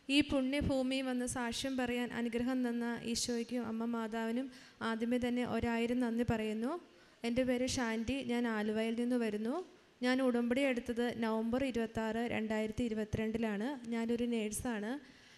ഈ പുണ്യഭൂമിയിൽ വന്ന് സാക്ഷ്യം പറയാൻ അനുഗ്രഹം തന്ന ഈശോയ്ക്കും അമ്മ മാതാവിനും ആദ്യമേ തന്നെ ഒരായിരം നന്ദി പറയുന്നു എൻ്റെ പേര് ഷാൻറ്റി ഞാൻ ആലുവയിൽ നിന്ന് വരുന്നു ഞാൻ ഉടമ്പടി എടുത്തത് നവംബർ ഇരുപത്താറ് രണ്ടായിരത്തി ഇരുപത്തിരണ്ടിലാണ് ഞാനൊരു നേഴ്സാണ്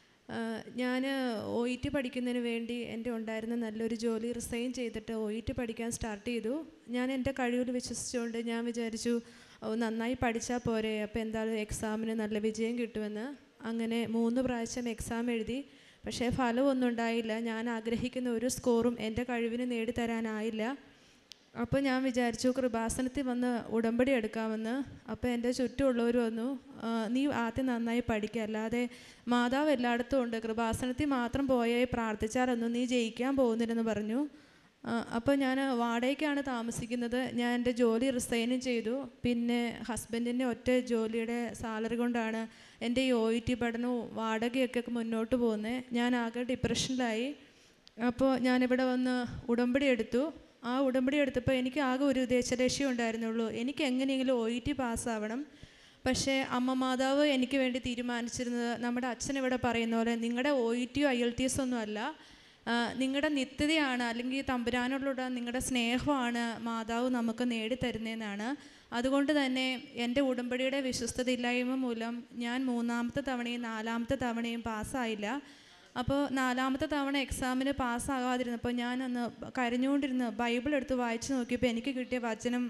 ഞാൻ ഒ ഇ ടി പഠിക്കുന്നതിന് വേണ്ടി എൻ്റെ ഉണ്ടായിരുന്ന നല്ലൊരു ജോലി റിസൈൻ ചെയ്തിട്ട് ഒ ഇ ടി പഠിക്കാൻ സ്റ്റാർട്ട് ചെയ്തു ഞാൻ എൻ്റെ കഴിവിൽ വിശ്വസിച്ചുകൊണ്ട് ഞാൻ വിചാരിച്ചു "ഓ, നന്നായി പഠിച്ചാൽ പോരെ അപ്പോൾ എന്തായാലും എക്സാമിന് നല്ല വിജയം കിട്ടുമെന്ന് അങ്ങനെ മൂന്ന് പ്രാവശ്യം എക്സാം എഴുതി പക്ഷേ ഫലമൊന്നും ഉണ്ടായില്ല ഞാൻ ആഗ്രഹിക്കുന്ന ഒരു സ്കോറും എൻ്റെ കഴിവിന് നേടിത്തരാനായില്ല അപ്പോൾ ഞാൻ വിചാരിച്ചു കൃപാസനത്തിൽ വന്ന് ഉടമ്പടി എടുക്കാമെന്ന് അപ്പോൾ എൻ്റെ ചുറ്റുമുള്ളവർ വന്നു "ആ, നീ ആദ്യം നന്നായി പഠിക്കുക അല്ലാതെ മാതാവ് എല്ലായിടത്തും ഉണ്ട് കൃപാസനത്തിൽ മാത്രം പോയേ പ്രാർത്ഥിച്ചാലൊന്നും നീ ജയിക്കാൻ പോകുന്നില്ലെന്ന് പറഞ്ഞു ആ, അപ്പോൾ ഞാൻ വാടകയ്ക്കാണ് താമസിക്കുന്നത് ഞാൻ എൻ്റെ ജോലി റിസൈനും ചെയ്തു പിന്നെ ഹസ്ബൻഡിൻ്റെ ഒറ്റ ജോലിയുടെ സാലറി കൊണ്ടാണ് എൻ്റെ ഈ ഒ ഇ ടി പഠനവും വാടകയൊക്കെ മുന്നോട്ട് പോകുന്നത് ഞാൻ ആകെ ഡിപ്രഷനിലായി അപ്പോൾ ഞാനിവിടെ വന്ന് ഉടമ്പടി എടുത്തു ആ ഉടമ്പടി എടുത്തപ്പോൾ എനിക്ക് ആകെ ഒരു ഉദ്ദേശലക്ഷ്യം ഉണ്ടായിരുന്നുള്ളൂ എനിക്ക് എങ്ങനെയെങ്കിലും ഒ ഇ ടി പാസ്സാവണം പക്ഷേ അമ്മ മാതാവ് എനിക്ക് വേണ്ടി തീരുമാനിച്ചിരുന്നത് നമ്മുടെ അച്ഛൻ ഇവിടെ പറയുന്ന പോലെ നിങ്ങളുടെ ഒ ഇ ടിയോ ഐ എൽ ടി എസ് ഒന്നും അല്ല നിങ്ങളുടെ നിത്യതയാണ് അല്ലെങ്കിൽ തമ്പുരാനോടുള്ള നിങ്ങളുടെ സ്നേഹമാണ് മാതാവ് നമുക്ക് നേടിത്തരുന്നതെന്നാണ് അതുകൊണ്ട് തന്നെ എൻ്റെ ഉടമ്പടിയുടെ വിശ്വസ്തതയില്ലായ്മ മൂലം ഞാൻ മൂന്നാമത്തെ തവണയും നാലാമത്തെ തവണയും പാസ്സായില്ല അപ്പോൾ നാലാമത്തെ തവണ എക്സാമിന് പാസ്സാകാതിരുന്നപ്പോൾ ഞാനൊന്ന് കരഞ്ഞുകൊണ്ടിരുന്ന് ബൈബിൾ എടുത്ത് വായിച്ചു നോക്കിയപ്പോൾ എനിക്ക് കിട്ടിയ വചനം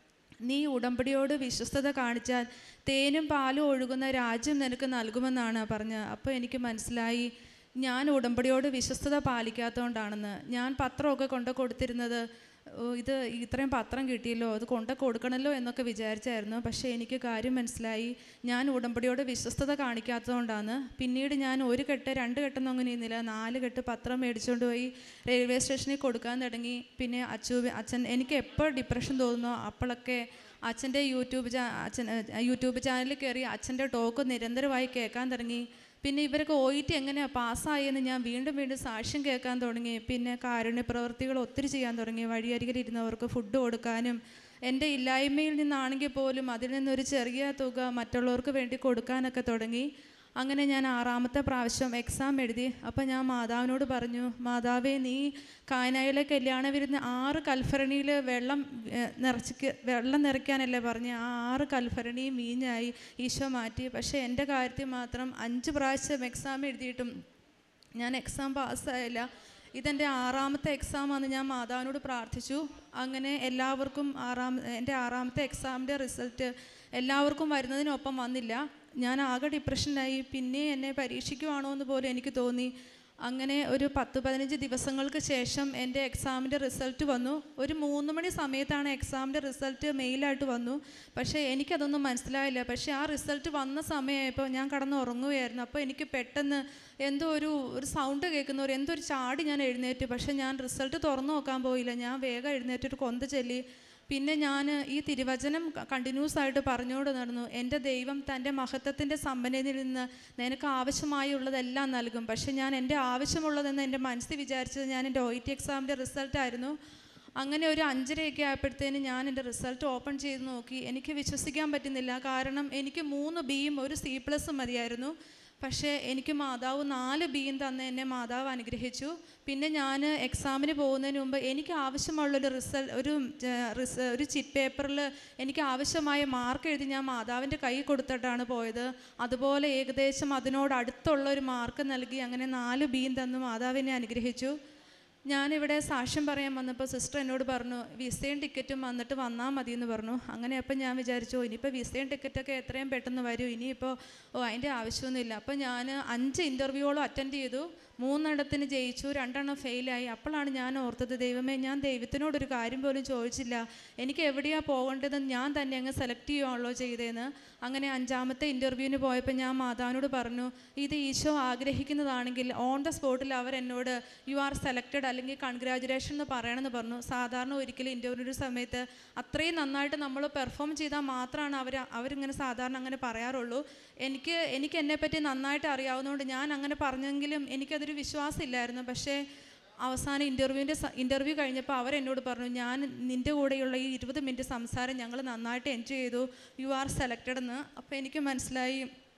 നീ ഉടമ്പടിയോട് വിശ്വസ്തത കാണിച്ചാൽ തേനും പാലും ഒഴുകുന്ന രാജ്യം നിനക്ക് നൽകുമെന്നാണ് പറഞ്ഞത് അപ്പോൾ എനിക്ക് മനസ്സിലായി ഞാൻ ഉടമ്പടിയോട് വിശ്വസ്തത പാലിക്കാത്തതുകൊണ്ടാണെന്ന് ഞാൻ പത്രമൊക്കെ കൊണ്ട് കൊടുത്തിരുന്നത് ഓ, ഇത് ഇത്രയും പത്രം കിട്ടിയല്ലോ അത് കൊണ്ട് കൊടുക്കണമല്ലോ എന്നൊക്കെ വിചാരിച്ചായിരുന്നു പക്ഷേ എനിക്ക് കാര്യം മനസ്സിലായി ഞാൻ ഉടമ്പടിയോട് വിശ്വസ്തത കാണിക്കാത്തതുകൊണ്ടാണ് പിന്നീട് ഞാൻ ഒരു കെട്ട് രണ്ട് കെട്ടൊന്നും അങ്ങനെ ഇരുന്നില്ല നാല് കെട്ട് പത്രം മേടിച്ചുകൊണ്ട് പോയി റെയിൽവേ സ്റ്റേഷനിൽ കൊടുക്കാൻ തുടങ്ങി പിന്നെ അച്ചു അച്ഛൻ എനിക്ക് എപ്പോൾ ഡിപ്രഷൻ തോന്നുന്നോ അപ്പോഴൊക്കെ അച്ഛൻ്റെ യൂട്യൂബ് ചാ അച്ഛൻ ഏഹ്, യൂട്യൂബ് ചാനലിൽ കയറി അച്ഛൻ്റെ ടോക്ക് നിരന്തരമായി കേൾക്കാൻ തുടങ്ങി പിന്നെ ഇവരൊക്കെ ഒ ഇ ടി എങ്ങനെയാണ് പാസ്സായെന്ന് ഞാൻ വീണ്ടും വീണ്ടും സാക്ഷ്യം കേൾക്കാൻ തുടങ്ങി പിന്നെ കാരുണ്യ പ്രവർത്തികൾ ഒത്തിരി ചെയ്യാൻ തുടങ്ങി വഴിയരികിൽ ഇരുന്നവർക്ക് ഫുഡ് കൊടുക്കാനും എൻ്റെ ഇല്ലായ്മയിൽ നിന്നാണെങ്കിൽ പോലും അതിൽ നിന്നൊരു ചെറിയ തുക മറ്റുള്ളവർക്ക് വേണ്ടി കൊടുക്കാനൊക്കെ തുടങ്ങി അങ്ങനെ ഞാൻ ആറാമത്തെ പ്രാവശ്യം എക്സാം എഴുതി അപ്പം ഞാൻ മാതാവിനോട് പറഞ്ഞു മാതാവേ നീ കാനായിലെ കല്യാണ വിരുന്ന് ആറ് കൽഭരണിയിൽ വെള്ളം ഏഹ്, നിറച്ച് വെള്ളം നിറയ്ക്കാനല്ലേ പറഞ്ഞ് ആ ആറ് കൽഭരണിയും വീഞ്ഞായി ഈശോ മാറ്റി പക്ഷേ എൻ്റെ കാര്യത്തിൽ മാത്രം അഞ്ച് പ്രാവശ്യം എക്സാം എഴുതിയിട്ടും ഞാൻ എക്സാം പാസ്സായില്ല ഇതെൻ്റെ ആറാമത്തെ എക്സാമാണ് ഞാൻ മാതാവിനോട് പ്രാർത്ഥിച്ചു അങ്ങനെ എല്ലാവർക്കും ആറാം എൻ്റെ ആറാമത്തെ എക്സാമിൻ്റെ റിസൾട്ട് എല്ലാവർക്കും വരുന്നതിനൊപ്പം വന്നില്ല ഞാൻ ആകെ ഡിപ്രഷനിലായി പിന്നെ എന്നെ പരീക്ഷിക്കുവാണോ എന്ന് പോലും എനിക്ക് തോന്നി അങ്ങനെ ഒരു പത്ത് പതിനഞ്ച് ദിവസങ്ങൾക്ക് ശേഷം എൻ്റെ എക്സാമിൻ്റെ റിസൾട്ട് വന്നു ഒരു മൂന്ന് മണി സമയത്താണ് എക്സാമിൻ്റെ റിസൾട്ട് മെയിലായിട്ട് വന്നു പക്ഷേ എനിക്കതൊന്നും മനസ്സിലായില്ല പക്ഷേ ആ റിസൾട്ട് വന്ന സമയമായപ്പോൾ ഞാൻ കടന്ന് ഉറങ്ങുകയായിരുന്നു അപ്പോൾ എനിക്ക് പെട്ടെന്ന് എന്തോ ഒരു ഒരു സൗണ്ട് കേൾക്കുന്ന ഒരു എന്തോ ഒരു ചാടി ഞാൻ എഴുന്നേറ്റ് പക്ഷേ ഞാൻ റിസൾട്ട് തുറന്നു നോക്കാൻ പോയില്ല ഞാൻ വേഗം എഴുന്നേറ്റ് ഒരു കൊന്ത ചൊല്ലി പിന്നെ ഞാൻ ഈ തിരുവചനം കണ്ടിന്യൂസ് ആയിട്ട് പറഞ്ഞുകൊണ്ട് നടന്നു എൻ്റെ ദൈവം തൻ്റെ മഹത്വത്തിൻ്റെ സമ്പന്നതയിൽ നിന്ന് നിനക്ക് ആവശ്യമായുള്ളതെല്ലാം നൽകും പക്ഷെ ഞാൻ എൻ്റെ ആവശ്യമുള്ളതെന്ന് എൻ്റെ മനസ്സിൽ വിചാരിച്ചത് ഞാൻ എൻ്റെ ഒ ടി എക്സാമിൻ്റെ റിസൾട്ടായിരുന്നു അങ്ങനെ ഒരു അഞ്ചരയൊക്കെ ആയപ്പോഴത്തേന് ഞാൻ എൻ്റെ റിസൾട്ട് ഓപ്പൺ ചെയ്ത് നോക്കി എനിക്ക് വിശ്വസിക്കാൻ പറ്റുന്നില്ല കാരണം എനിക്ക് മൂന്ന് ബിയും ഒരു സി പ്ലസും മതിയായിരുന്നു പക്ഷേ എനിക്ക് മാതാവ് നാല് ബിയും തന്ന് എന്നെ മാതാവ് അനുഗ്രഹിച്ചു പിന്നെ ഞാൻ എക്സാമിന് പോകുന്നതിന് മുമ്പ് എനിക്ക് ആവശ്യമുള്ളൊരു റിസൾട്ട് ഒരു ഏർ, റിസ- ഒരു ചിറ്റ് പേപ്പറിൽ എനിക്ക് ആവശ്യമായ മാർക്ക് എഴുതി ഞാൻ മാതാവിൻ്റെ കൈ കൊടുത്തിട്ടാണ് പോയത് അതുപോലെ ഏകദേശം അതിനോട് അടുത്തുള്ള ഒരു മാർക്ക് നൽകി അങ്ങനെ നാല് ബിയും തന്ന് മാതാവിനെ അനുഗ്രഹിച്ചു ഞാനിവിടെ സാക്ഷ്യം പറയാൻ വന്നപ്പോൾ സിസ്റ്റർ എന്നോട് പറഞ്ഞു വിസയും ടിക്കറ്റും വന്നിട്ട് വന്നാൽ മതി എന്ന് പറഞ്ഞു അങ്ങനെ അപ്പം ഞാൻ വിചാരിച്ചു "ഓ, ഇനിയിപ്പോൾ വിസയും ടിക്കറ്റൊക്കെ എത്രയും പെട്ടെന്ന് വരും ഇനിയിപ്പോൾ ഓ അതിൻ്റെ ആവശ്യമൊന്നുമില്ല അപ്പം ഞാൻ അഞ്ച് ഇൻ്റർവ്യൂകളും അറ്റൻഡ് ചെയ്തു മൂന്നെണ്ണത്തിന് ജയിച്ചു രണ്ടെണ്ണം ഫെയിലായി അപ്പോഴാണ് ഞാൻ ഓർത്തത് ദൈവമേ ഞാൻ ദൈവത്തിനോടൊരു കാര്യം പോലും ചോദിച്ചില്ല എനിക്ക് എവിടെയാണ് പോകേണ്ടതെന്ന് ഞാൻ തന്നെ അങ്ങ് സെലക്ട് ചെയ്യുകയാണല്ലോ ചെയ്തതെന്ന് അങ്ങനെ അഞ്ചാമത്തെ ഇൻ്റർവ്യൂവിന് പോയപ്പോൾ ഞാൻ മാതാവിനോട് പറഞ്ഞു ഇത് ഈശോ ആഗ്രഹിക്കുന്നതാണെങ്കിൽ ഓൺ ദ സ്പോട്ടിൽ അവർ എന്നോട് യു ആർ സെലക്റ്റഡ് അല്ലെങ്കിൽ കൺഗ്രാജുലേഷൻ എന്ന് പറയണമെന്ന് പറഞ്ഞു സാധാരണ ഒരിക്കലും ഇൻ്റർവ്യൂവിൻ്റെ സമയത്ത് അത്രയും നന്നായിട്ട് നമ്മൾ പെർഫോം ചെയ്താൽ മാത്രമാണ് അവർ അവരിങ്ങനെ സാധാരണ അങ്ങനെ പറയാറുള്ളൂ എനിക്ക് എനിക്ക് എന്നെപ്പറ്റി നന്നായിട്ട് അറിയാവുന്നതുകൊണ്ട് ഞാൻ അങ്ങനെ പറഞ്ഞെങ്കിലും എനിക്കതൊരു വിശ്വാസമില്ലായിരുന്നു പക്ഷേ അവസാനം ഇൻ്റർവ്യൂവിൻ്റെ ഇൻ്റർവ്യൂ കഴിഞ്ഞപ്പോൾ അവർ എന്നോട് പറഞ്ഞു ഞാൻ നിൻ്റെ കൂടെയുള്ള ഈ ഇരുപത് മിനിറ്റ് സംസാരം ഞങ്ങൾ നന്നായിട്ട് എൻജോയ് ചെയ്തു യു ആർ സെലക്റ്റഡ് എന്ന് അപ്പോൾ എനിക്ക് മനസ്സിലായി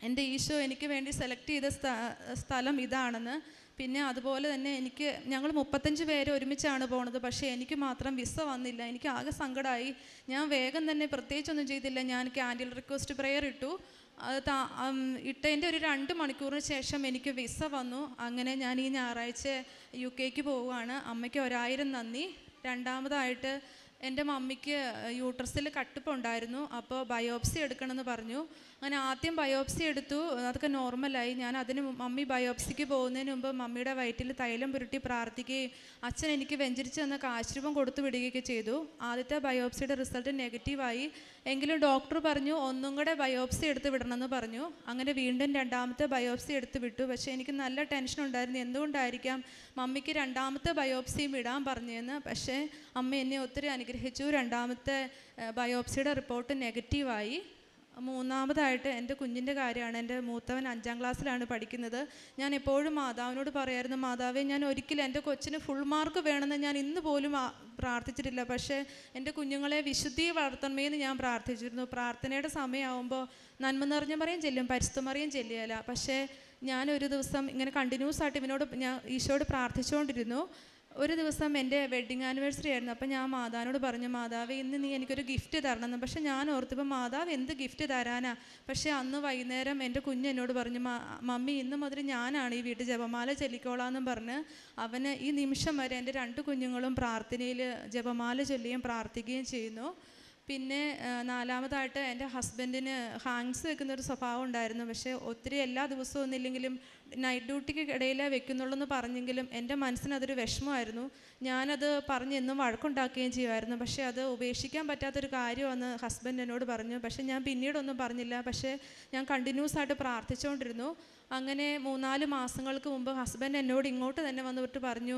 എൻ്റെ ഈശോ എനിക്ക് വേണ്ടി സെലക്ട് ചെയ്ത സ്ഥ- സ്ഥലം ഇതാണെന്ന് പിന്നെ അതുപോലെ തന്നെ എനിക്ക് ഞങ്ങൾ മുപ്പത്തഞ്ച് പേര് ഒരുമിച്ചാണ് പോണത് പക്ഷേ എനിക്ക് മാത്രം വിസ വന്നില്ല എനിക്ക് ആകെ സങ്കടമായി ഞാൻ വേഗം തന്നെ പ്രത്യേകിച്ചൊന്നും ചെയ്തില്ല ഞാൻ ക്യാൻഡിൽ റിക്വസ്റ്റ് പ്രെയർ ഇട്ടു അത് താ- ഉം, ഇട്ടതിൻ്റെ ഒരു രണ്ട് മണിക്കൂറിന് ശേഷം എനിക്ക് വിസ വന്നു അങ്ങനെ ഞാൻ ഈ ഞായറാഴ്ച യു കെക്ക് പോവുകയാണ് അമ്മയ്ക്ക് ഒരായിരം നന്ദി രണ്ടാമതായിട്ട് എൻ്റെ മമ്മിക്ക് യൂട്രസിൽ കട്ടുപ്പുണ്ടായിരുന്നു അപ്പോൾ ബയോപ്സി എടുക്കണമെന്ന് പറഞ്ഞു അങ്ങനെ ആദ്യം ബയോപ്സി എടുത്തു അതൊക്കെ നോർമലായി ഞാൻ അതിന് മു- മമ്മി ബയോപ്സിക്ക് പോകുന്നതിന് മുമ്പ് മമ്മിയുടെ വയറ്റിൽ തൈലം പുരട്ടി പ്രാർത്ഥിക്കുകയും അച്ഛൻ എനിക്ക് വെഞ്ചരിച്ച് തന്ന കാശുരൂപം കൊടുത്തു വിടുകയൊക്കെ ചെയ്തു ആദ്യത്തെ ബയോപ്സിയുടെ റിസൾട്ട് നെഗറ്റീവായി എങ്കിലും ഡോക്ടർ പറഞ്ഞു ഒന്നും കൂടെ ബയോപ്സി എടുത്ത് വിടണമെന്ന് പറഞ്ഞു അങ്ങനെ വീണ്ടും രണ്ടാമത്തെ ബയോപ്സി എടുത്ത് വിട്ടു പക്ഷേ എനിക്ക് നല്ല ടെൻഷൻ ഉണ്ടായിരുന്നു എന്തുകൊണ്ടായിരിക്കാം മമ്മിക്ക് രണ്ടാമത്തെ ബയോപ്സിയും ഇടാൻ പറഞ്ഞതെന്ന് പക്ഷേ അമ്മ എന്നെ ഒത്തിരി അനുഗ്രഹിച്ചു രണ്ടാമത്തെ ഏഹ്, ബയോപ്സിയുടെ റിപ്പോർട്ട് നെഗറ്റീവായി മൂന്നാമതായിട്ട് എൻ്റെ കുഞ്ഞിൻ്റെ കാര്യമാണ് എൻ്റെ മൂത്തവൻ അഞ്ചാം ക്ലാസ്സിലാണ് പഠിക്കുന്നത് ഞാൻ എപ്പോഴും മാതാവിനോട് പറയായിരുന്നു മാതാവേ ഞാൻ ഒരിക്കലും എൻ്റെ കൊച്ചിന് ഫുൾ മാർക്ക് വേണമെന്ന് ഞാൻ ഇന്ന് പോലും ആ- പ്രാർത്ഥിച്ചിട്ടില്ല പക്ഷേ എൻ്റെ കുഞ്ഞുങ്ങളെ വിശുദ്ധി വളർത്തണമേ എന്ന് ഞാൻ പ്രാർത്ഥിച്ചിരുന്നു പ്രാർത്ഥനയുടെ സമയമാകുമ്പോൾ നന്മ നിറഞ്ഞ മറിയും ചെല്ലും പരിസ്ഥമറിയും ചെല്ലിയല്ല പക്ഷേ ഞാൻ ഒരു ദിവസം ഇങ്ങനെ കണ്ടിന്യൂസ് ആയിട്ട് ഇവനോട് ഞാൻ ഈശോയോട് പ്രാർത്ഥിച്ചുകൊണ്ടിരുന്നു ഒരു ദിവസം എൻ്റെ വെഡ്ഡിങ് ആനിവേഴ്സറി ആയിരുന്നു അപ്പം ഞാൻ മാതാവിനോട് പറഞ്ഞു മാതാവ് ഇന്ന് നീ എനിക്കൊരു ഗിഫ്റ്റ് തരണമെന്ന് പക്ഷെ ഞാൻ ഓർത്തപ്പോൾ മാതാവ് എന്ത് ഗിഫ്റ്റ് തരാനാ പക്ഷേ അന്ന് വൈകുന്നേരം എൻ്റെ കുഞ്ഞ് എന്നോട് പറഞ്ഞു "മ- മമ്മി ഇന്ന് മുതൽ ഞാനാണ് ഈ വീട്ടിൽ ജപമാല ചൊല്ലിക്കോളാന്നും പറഞ്ഞ് അവന് ഈ നിമിഷം വരെ എൻ്റെ രണ്ട് കുഞ്ഞുങ്ങളും പ്രാർത്ഥനയിൽ ജപമാല ചൊല്ലുകയും പ്രാർത്ഥിക്കുകയും ചെയ്യുന്നു പിന്നെ ആ, നാലാമതായിട്ട് എൻ്റെ ഹസ്ബൻഡിന് ഹാങ്സ് വെക്കുന്ന ഒരു സ്വഭാവം ഉണ്ടായിരുന്നു പക്ഷേ ഒത്തിരി എല്ലാ ദിവസവും ഒന്നില്ലെങ്കിലും നൈറ്റ് ഡ്യൂട്ടിക്ക് ഇടയിലേ വെക്കുന്നുള്ളൂ എന്ന് പറഞ്ഞെങ്കിലും എൻ്റെ മനസ്സിന് അതൊരു വിഷമമായിരുന്നു ഞാനത് പറഞ്ഞ് എന്നും വഴക്കുണ്ടാക്കുകയും ചെയ്യുമായിരുന്നു പക്ഷേ അത് ഉപേക്ഷിക്കാൻ പറ്റാത്തൊരു കാര്യമെന്ന് ഹസ്ബൻഡ് എന്നോട് പറഞ്ഞു പക്ഷേ ഞാൻ പിന്നീടൊന്നും പറഞ്ഞില്ല പക്ഷേ ഞാൻ കണ്ടിന്യൂസ് ആയിട്ട് പ്രാർത്ഥിച്ചുകൊണ്ടിരുന്നു അങ്ങനെ മൂന്നാല് മാസങ്ങൾക്ക് മുമ്പ് ഹസ്ബൻഡ് എന്നോട് ഇങ്ങോട്ട് തന്നെ വന്നിട്ട് പറഞ്ഞു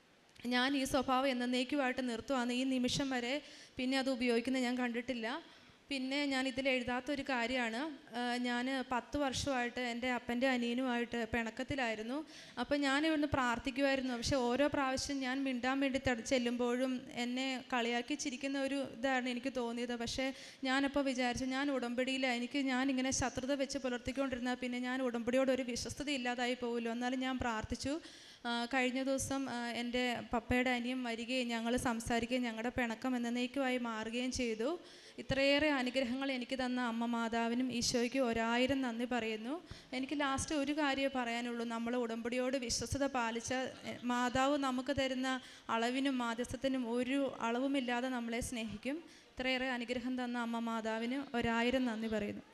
ഞാൻ ഈ സ്വഭാവം എന്നേക്കുമായിട്ട് നിർത്തുവാണ് ഈ നിമിഷം വരെ പിന്നെ അത് ഉപയോഗിക്കുന്നത് ഞാൻ കണ്ടിട്ടില്ല പിന്നെ ഞാൻ ഇതിൽ എഴുതാത്തൊരു കാര്യമാണ് ഞാൻ പത്ത് വർഷമായിട്ട് എൻ്റെ അപ്പൻ്റെ അനിയനുമായിട്ട് പിണക്കത്തിലായിരുന്നു അപ്പോൾ ഞാൻ ഇവിടുന്ന് പ്രാർത്ഥിക്കുമായിരുന്നു പക്ഷെ ഓരോ പ്രാവശ്യം ഞാൻ മിണ്ടാൻ വേണ്ടി തട ചെല്ലുമ്പോഴും എന്നെ കളിയാക്കി ചിരിക്കുന്ന ഒരു ഇതാണ് എനിക്ക് തോന്നിയത് പക്ഷേ ഞാനപ്പോൾ വിചാരിച്ചു ഞാൻ ഉടമ്പടിയില്ല എനിക്ക് ഞാൻ ഇങ്ങനെ ശത്രുത വെച്ച് പുലർത്തിക്കൊണ്ടിരുന്നാൽ പിന്നെ ഞാൻ ഉടമ്പടിയോട് ഒരു വിശ്വസ്തത ഇല്ലാതായി പോകുമല്ലോ എന്നാലും ഞാൻ പ്രാർത്ഥിച്ചു ആ, കഴിഞ്ഞ ദിവസം ആ, എൻ്റെ പപ്പയുടെ അനിയൻ വരികയും ഞങ്ങൾ സംസാരിക്കുകയും ഞങ്ങളുടെ പിണക്കം എന്നേക്കുമായി മാറുകയും ചെയ്തു ഇത്രയേറെ അനുഗ്രഹങ്ങൾ എനിക്ക് തന്ന അമ്മ മാതാവിനും ഈശോയ്ക്ക് ഒരായിരം നന്ദി പറയുന്നു എനിക്ക് ലാസ്റ്റ് ഒരു കാര്യമേ പറയാനുള്ളൂ നമ്മൾ ഉടമ്പടിയോട് വിശ്വസത പാലിച്ച എ, മാതാവ് നമുക്ക് തരുന്ന അളവിനും മാധ്യസ്ഥത്തിനും ഒരു അളവുമില്ലാതെ നമ്മളെ സ്നേഹിക്കും ഇത്രയേറെ അനുഗ്രഹം തന്ന അമ്മ മാതാവിന് ഒരായിരം നന്ദി പറയുന്നു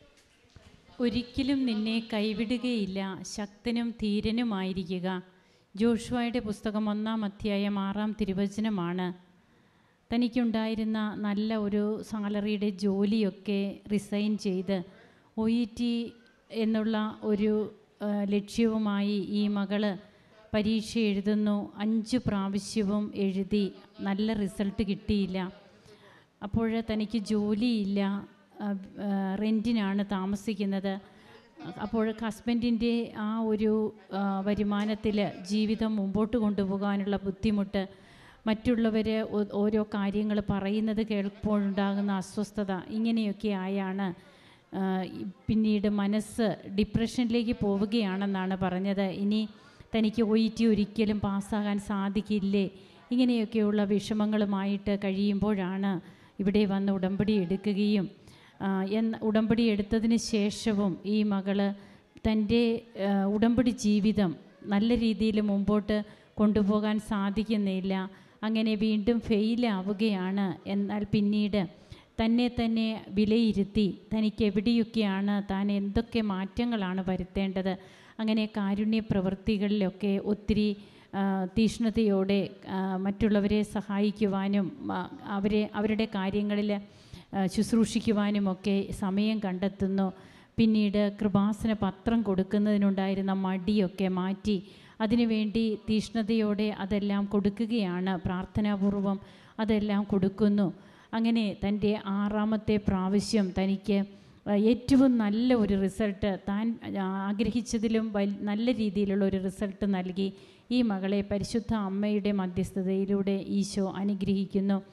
ഒരിക്കലും നിന്നെ കൈവിടുകയില്ല ശക്തനും ധീരനുമായിരിക്കുക ജോഷുവയുടെ പുസ്തകം ഒന്നാം അധ്യായം ആറാം തിരുവചനമാണ് തനിക്കുണ്ടായിരുന്ന നല്ല ഒരു സാലറിയുടെ ജോലിയൊക്കെ റിസൈൻ ചെയ്ത് ഒ ഇ ടി എന്നുള്ള ഒരു ആ, ലക്ഷ്യവുമായി ഈ മകള് പരീക്ഷ എഴുതുന്നു അഞ്ച് പ്രാവശ്യവും എഴുതി നല്ല റിസൾട്ട് കിട്ടിയില്ല അപ്പോൾ തനിക്ക് ജോലിയില്ല ആ, ആ, റെൻറ്റിനാണ് താമസിക്കുന്നത് അപ്പോൾ ഹസ്ബൻഡിൻ്റെ ആ ഒരു വരുമാനത്തിൽ ജീവിതം മുമ്പോട്ട് കൊണ്ടുപോകാനുള്ള ബുദ്ധിമുട്ട് മറ്റുള്ളവർ ഓരോ കാര്യങ്ങൾ പറയുന്നത് കേൾക്കുമ്പോഴുണ്ടാകുന്ന അസ്വസ്ഥത ഇങ്ങനെയൊക്കെ ആയാണ് ആ, ഈ പിന്നീട് മനസ്സ് ഡിപ്രഷനിലേക്ക് പോവുകയാണെന്നാണ് പറഞ്ഞത് ഇനി തനിക്ക് ഒ ഇ ടി ഒരിക്കലും പാസ്സാകാൻ സാധിക്കില്ലേ ഇങ്ങനെയൊക്കെയുള്ള വിഷമങ്ങളുമായിട്ട് കഴിയുമ്പോഴാണ് ഇവിടെ വന്ന് ഉടമ്പടി എടുക്കുകയും ആ, എന്ന ഉടമ്പടി എടുത്തതിന് ശേഷവും ഈ മകള് തൻ്റെ ആ, ഉടമ്പടി ജീവിതം നല്ല രീതിയിൽ മുമ്പോട്ട് കൊണ്ടുപോകാൻ സാധിക്കുന്നില്ല അങ്ങനെ വീണ്ടും ഫെയിലാവുകയാണ് എന്നാൽ പിന്നീട് തന്നെ തന്നെ വിലയിരുത്തി തനിക്ക് എവിടെയൊക്കെയാണ് താൻ എന്തൊക്കെ മാറ്റങ്ങളാണ് വരുത്തേണ്ടത് അങ്ങനെ കാരുണ്യ പ്രവൃത്തികളിലൊക്കെ ഒത്തിരി ആ, തീഷ്ണതയോടെ ആ, മറ്റുള്ളവരെ സഹായിക്കുവാനും ആ, അവരെ അവരുടെ കാര്യങ്ങളിൽ ആ, ശുശ്രൂഷിക്കുവാനുമൊക്കെ സമയം കണ്ടെത്തുന്നു പിന്നീട് കൃപാസന പത്രം കൊടുക്കുന്നതിനുണ്ടായിരുന്ന മടിയൊക്കെ മാറ്റി അതിനുവേണ്ടി തീഷ്ണതയോടെ അതെല്ലാം കൊടുക്കുകയാണ് പ്രാർത്ഥനാപൂർവം അതെല്ലാം കൊടുക്കുന്നു അങ്ങനെ തൻ്റെ ആറാമത്തെ പ്രാവശ്യം തനിക്ക് ആ, ഏറ്റവും നല്ല ഒരു റിസൾട്ട് താൻ ആഗ്രഹിച്ചതിലും വൽ നല്ല രീതിയിലുള്ള ഒരു റിസൾട്ട് നൽകി ഈ മകളെ പരിശുദ്ധ അമ്മയുടെ മധ്യസ്ഥതയിലൂടെ ഈശോ അനുഗ്രഹിക്കുന്നു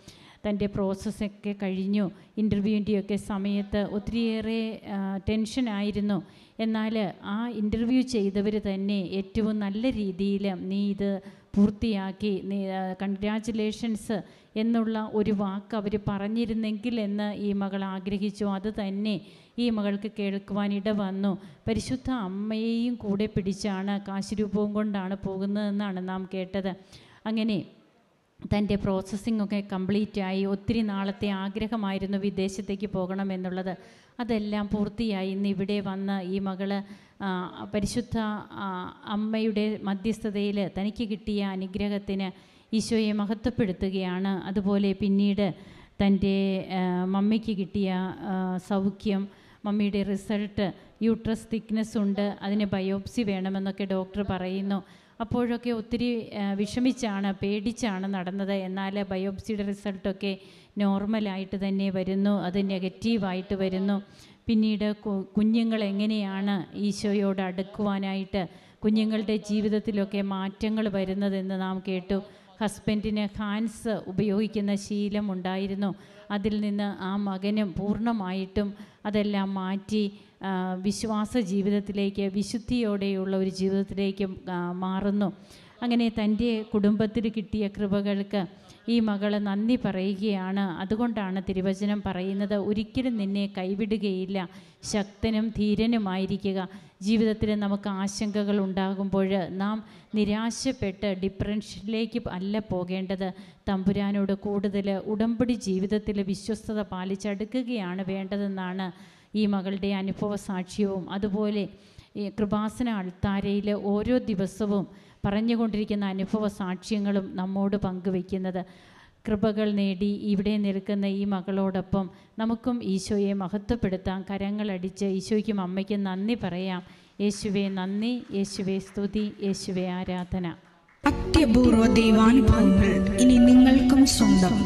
തൻ്റെ പ്രോസസ്സൊക്കെ കഴിഞ്ഞു ഇൻ്റർവ്യൂവിൻ്റെയൊക്കെ സമയത്ത് ഒത്തിരിയേറെ ആ, ടെൻഷനായിരുന്നു എന്നാൽ ആ ഇൻ്റർവ്യൂ ചെയ്തവർ തന്നെ ഏറ്റവും നല്ല രീതിയിൽ നീ ഇത് പൂർത്തിയാക്കി നീ കൺഗ്രാറ്റുലേഷൻസ് എന്നുള്ള ഒരു വാക്ക് അവർ പറഞ്ഞിരുന്നെങ്കിൽ എന്ന് ഈ മകൾ ആഗ്രഹിച്ചു അത് തന്നെ ഈ മകൾക്ക് കേൾക്കുവാൻ ഇട വന്നു പരിശുദ്ധ അമ്മയെയും കൂടെ പിടിച്ചാണ് കാശുരൂപവും കൊണ്ടാണ് പോകുന്നതെന്നാണ് നാം കേട്ടത് അങ്ങനെ തൻ്റെ പ്രോസസ്സിംഗ് ഒക്കെ കംപ്ലീറ്റ് ആയി ഒത്തിരി നാളത്തെ ആഗ്രഹമായിരുന്നു വിദേശത്തേക്ക് പോകണമെന്നുള്ളത് അതെല്ലാം പൂർത്തിയായി ഇന്ന് ഇവിടെ വന്ന് ഈ മകള് ആ, പരിശുദ്ധ ആ, അമ്മയുടെ മധ്യസ്ഥതയിൽ തനിക്ക് കിട്ടിയ അനുഗ്രഹത്തിന് ഈശോയെ മഹത്വപ്പെടുത്തുകയാണ് അതുപോലെ പിന്നീട് തൻ്റെ ആ, മമ്മിക്ക് കിട്ടിയ ആ, സൗഖ്യം മമ്മിയുടെ റിസൾട്ട് യൂട്രസ് തിക്നെസ് ഉണ്ട് അതിന് ബയോപ്സി വേണമെന്നൊക്കെ ഡോക്ടർ പറയുന്നു അപ്പോഴൊക്കെ ഒത്തിരി ആ, വിഷമിച്ചാണ് പേടിച്ചാണ് നടന്നത് എന്നാൽ ബയോപ്സിയുടെ റിസൾട്ടൊക്കെ നോർമലായിട്ട് തന്നെ വരുന്നു അത് നെഗറ്റീവായിട്ട് വരുന്നു പിന്നീട് കു- കുഞ്ഞുങ്ങൾ എങ്ങനെയാണ് ഈശോയോട് അടുക്കുവാനായിട്ട് കുഞ്ഞുങ്ങളുടെ ജീവിതത്തിലൊക്കെ മാറ്റങ്ങൾ വരുന്നതെന്ന് നാം കേട്ടു ഹസ്ബൻഡിന് ഹാൻഡ്സ് ഉപയോഗിക്കുന്ന ശീലമുണ്ടായിരുന്നു അതിൽ നിന്ന് ആ മകനും പൂർണ്ണമായിട്ടും അതെല്ലാം മാറ്റി ആ, വിശ്വാസ ജീവിതത്തിലേക്ക് വിശുദ്ധിയോടെയുള്ള ഒരു ജീവിതത്തിലേക്ക് ആ, മാറുന്നു അങ്ങനെ തൻ്റെ കുടുംബത്തിൽ കിട്ടിയ കൃപകൾക്ക് ഈ മകള് നന്ദി പറയുകയാണ് അതുകൊണ്ടാണ് തിരുവചനം പറയുന്നത് ഒരിക്കലും നിന്നെ കൈവിടുകയില്ല ശക്തനും ധീരനുമായിരിക്കുക ജീവിതത്തിൽ നമുക്ക് ആശങ്കകൾ ഉണ്ടാകുമ്പോൾ നാം നിരാശപ്പെട്ട് ഡിപ്രഷനിലേക്ക് അല്ല പോകേണ്ടത് തമ്പുരാനോട് കൂടുതൽ ഉടമ്പടി ജീവിതത്തിൽ വിശ്വസ്തത പാലിച്ചടുക്കുകയാണ് വേണ്ടതെന്നാണ് ഈ മകളുടെ അനുഭവ സാക്ഷ്യവും അതുപോലെ ഈ കൃപാസന അൾത്താരയിൽ ഓരോ ദിവസവും പറഞ്ഞുകൊണ്ടിരിക്കുന്ന അനുഭവ സാക്ഷ്യങ്ങളും നമ്മോട് പങ്കുവയ്ക്കുന്നത് കൃപകൾ നേടി ഇവിടെ നിൽക്കുന്ന ഈ മകളോടൊപ്പം നമുക്കും ഈശോയെ മഹത്വപ്പെടുത്താം കരങ്ങളടിച്ച് ഈശോയ്ക്കും അമ്മയ്ക്കും നന്ദി പറയാം യേശുവെ നന്ദി യേശുവെ സ്തുതി യേശുവെ ആരാധന അത്യപൂർവ ദൈവാനുഭവങ്ങൾ ഇനി നിങ്ങൾക്കും സ്വന്തം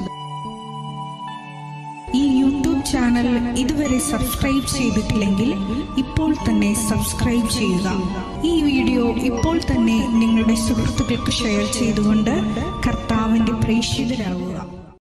ഈ യൂട്യൂബ് ചാനൽ ഇതുവരെ സബ്സ്ക്രൈബ് ചെയ്തിട്ടില്ലെങ്കിൽ ഇപ്പോൾ തന്നെ സബ്സ്ക്രൈബ് ചെയ്യുക ഈ വീഡിയോ ഇപ്പോൾ തന്നെ നിങ്ങളുടെ സുഹൃത്തുക്കൾക്ക് ഷെയർ ചെയ്തുകൊണ്ട് കർത്താവിന്റെ പ്രേക്ഷിതരാകുക